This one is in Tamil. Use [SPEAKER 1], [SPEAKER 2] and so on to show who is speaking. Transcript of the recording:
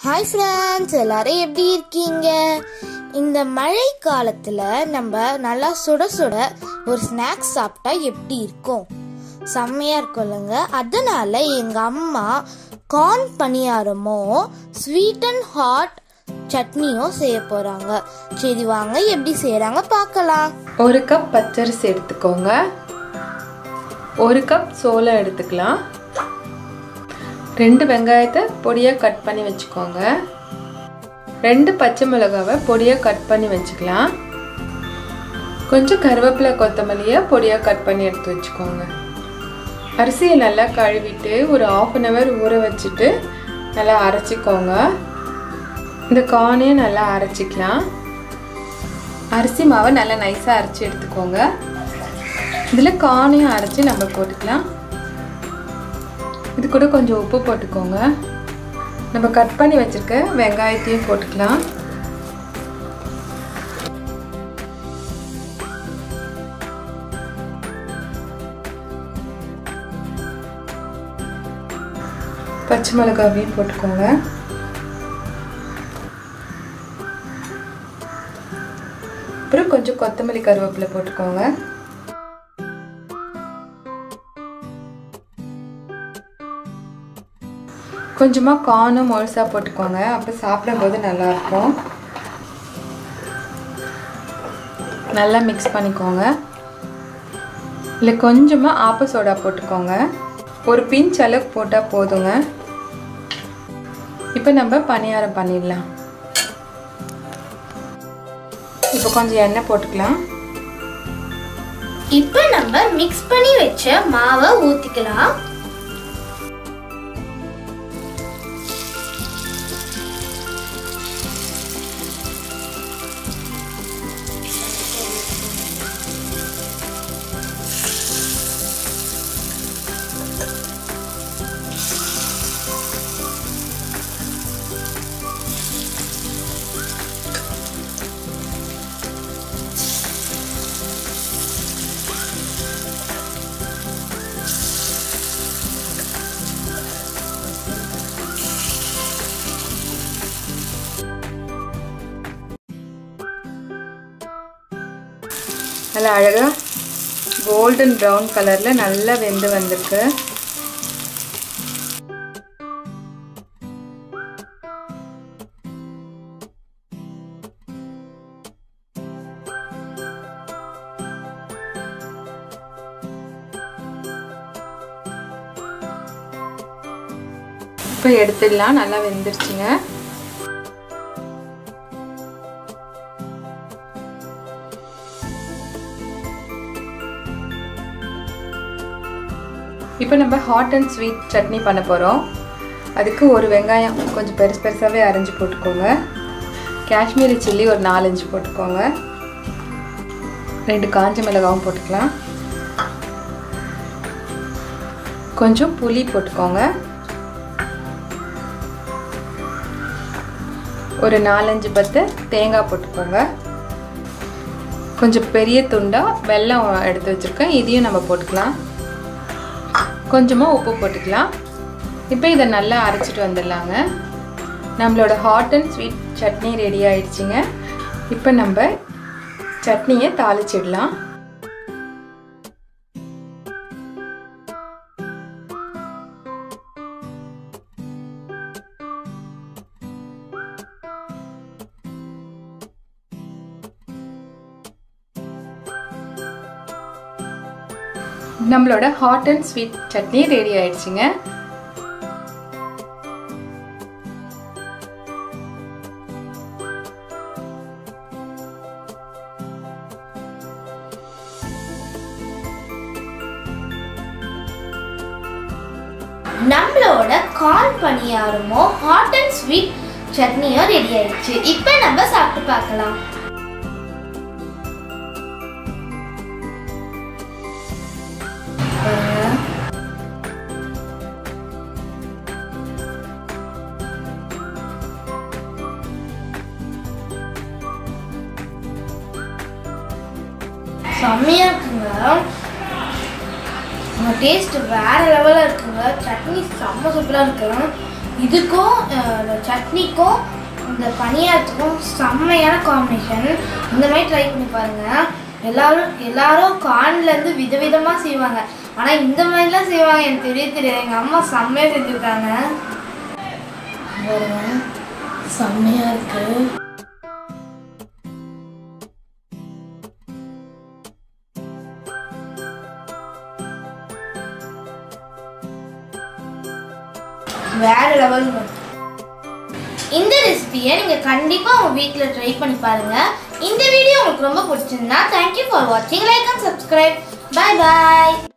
[SPEAKER 1] ஹாய் ஃப்ரெண்ட்ஸ் எல்லாரும் எப்படி இருக்கீங்க இந்த மழை காலத்தில் நம்ம நல்லா சுட சுட ஒரு ஸ்நாக்ஸ் சாப்பிட்டா எப்படி இருக்கும் செம்மையாக இருக்கும்லங்க அதனால எங்கள் அம்மா கார்ன் பணியாரமும் ஸ்வீட் அண்ட் ஹாட் சட்னியும் செய்ய போகிறாங்க சரி வாங்க எப்படி செய்கிறாங்க பார்க்கலாம்
[SPEAKER 2] ஒரு கப் பச்சரிசி எடுத்துக்கோங்க ஒரு கப் சோளம் எடுத்துக்கலாம் ரெண்டு வெங்காயத்தை பொடியாக கட் பண்ணி வச்சுக்கோங்க ரெண்டு பச்சை மிளகாவை பொடியாக கட் பண்ணி வச்சுக்கலாம் கொஞ்சம் கருவேப்பிலை கொத்தமல்லியை பொடியாக கட் பண்ணி எடுத்து வச்சுக்கோங்க அரிசியை நல்லா கழுவிட்டு ஒரு ஆஃப் அன் ஹவர் ஊற வச்சுட்டு நல்லா அரைச்சிக்கோங்க இந்த கார்னையும் நல்லா அரைச்சிக்கலாம் அரிசி மாவை நல்லா நைஸாக அரைச்சி எடுத்துக்கோங்க இதில் கார்னையும் அரைச்சி நம்ம போட்டுக்கலாம் இது கூட கொஞ்சம் உப்பு போட்டுக்கோங்க நம்ம கட் பண்ணி வச்சுருக்க வெங்காயத்தையும் போட்டுக்கலாம் பச்சை மிளகாவையும் போட்டுக்கோங்க அப்புறம் கொஞ்சம் கொத்தமல்லி கருவேப்பிலை போட்டுக்கோங்க கொஞ்சமாக கார்னும் முழுசாக போட்டுக்கோங்க அப்போ சாப்பிடும்போது நல்லாயிருக்கும் நல்லா மிக்ஸ் பண்ணிக்கோங்க இல்லை கொஞ்சமாக ஆப்ப சோடா போட்டுக்கோங்க ஒரு பிஞ்ச் அளவுக்கு போட்டால் போதுங்க இப்போ நம்ம பணியாரம் பண்ணிடலாம் இப்போ கொஞ்சம் எண்ணெய் போட்டுக்கலாம்
[SPEAKER 1] இப்போ நம்ம மிக்ஸ் பண்ணி வச்ச மாவை ஊற்றிக்கலாம்
[SPEAKER 2] நல்லா அழகாக கோல்டன் ப்ரௌன் கலரில் நல்லா வெந்து வந்திருக்கு இப்போ எடுத்துடலாம் நல்லா வெந்துருச்சுங்க இப்போ நம்ம ஹாட் அண்ட் ஸ்வீட் சட்னி பண்ண போகிறோம் அதுக்கு ஒரு வெங்காயம் கொஞ்சம் பெருசு பெருசாகவே அரைஞ்சி போட்டுக்கோங்க காஷ்மீரி சில்லி ஒரு நாலஞ்சு போட்டுக்கோங்க ரெண்டு காஞ்ச மிளகாவும் போட்டுக்கலாம் கொஞ்சம் புளி போட்டுக்கோங்க ஒரு நாலஞ்சு பத்து தேங்காய் போட்டுக்கோங்க கொஞ்சம் பெரிய துண்டாக வெல்லம் எடுத்து வச்சுருக்கேன் இதையும் நம்ம போட்டுக்கலாம் கொஞ்சமாக உப்பு போட்டுக்கலாம் இப்போ இதை நல்லா அரைச்சிட்டு வந்துடலாங்க நம்மளோட hot and sweet chutney ready ஆயிடுச்சுங்க இப்போ நம்ம சட்னியை தாளிச்சிடலாம் நம்மளோட hot and sweet chutney ready ஆயிடுச்சுங்க
[SPEAKER 1] நம்மளோட கார்ன் பணியாரமோ ஹாட் அண்ட் ஸ்வீட் சட்னியும் ரெடி ஆயிடுச்சு இப்போ நம்ம சாப்பிட்டு பார்க்கலாம் செம்மையா இருக்குங்க டேஸ்ட் வேற லெவலில் இருக்குங்க சட்னி செம்ம சூப்பராக இருக்குங்க இதுக்கும் அஹ், இந்த சட்னிக்கும் இந்த பணியாரத்துக்கும் செம்மையான காம்பினேஷன் இந்த மாதிரி ட்ரை பண்ணி பாருங்க எல்லாரும் எல்லாரும் கார்ன்லேருந்து விதவிதமாக செய்வாங்க ஆனால் இந்த மாதிரிலாம் செய்வாங்க எனக்கு தெரிய தெரியாது எங்கள் அம்மா செம்மையாக செஞ்சுருக்காங்க பாருங்க செம்மையாக இருக்குது வேற லெவல் இந்த ரெசிபியை நீங்கள் கண்டிப்பாக உங்கள் வீட்டில் ட்ரை பண்ணி பாருங்கள் இந்த வீடியோ உங்களுக்கு ரொம்ப பிடிச்சிருந்தா தேங்க்யூ ஃபார் வாட்சிங் like and subscribe bye bye